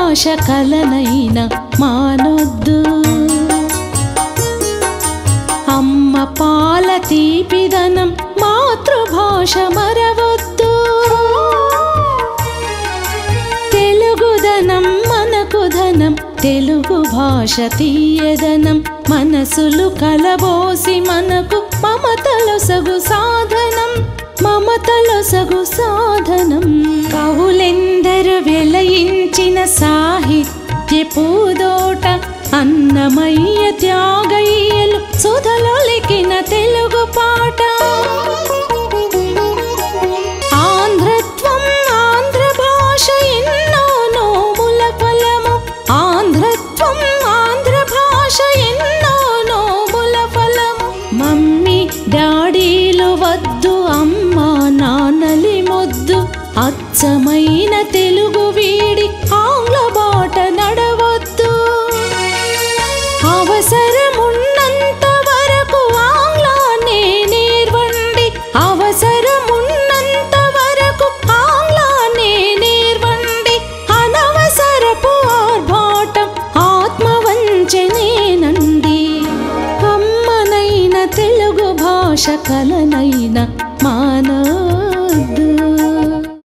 భాష కలనైన మానొద్దు అమ్మ పాల తీపిదనం మాతృభాష మరవద్దు తెలుగుదనం మనకు ధనం తెలుగు భాష తీయదనం మనసులు కలబోసి మనకు మమతలొసగు సాధనం మమతలొసగు సాధనం కవులెందరు వెలయించిన సాహిత్య పూదోట అన్నమయ్య త్యాగయ్యలు సుధలొలికిన తెలుగు పాట ఆంధ్రత్వం ఆంధ్ర భాష ఎన్నో నోముల ఫలము ఆంధ్రత్వం ఆంధ్ర భాష ఎన్నో నోముల ఫలము మమ్మీ డాడీలు వద్దు అమ్మ నాన్నలి మొద్దు అచ్చమైన తెలుగు వీడి ఆంగ్ల బాట నడవద్దు అవసరమున్నంత వరకు ఆంగ్లాన్ని నేర్వండి అవసరమున్నంత వరకు ఆంగ్లాన్ని నేర్వండి అనవసరపు ఆర్భాటం ఆత్మవంచనేనండి అమ్మనైన తెలుగు భాష కలనైన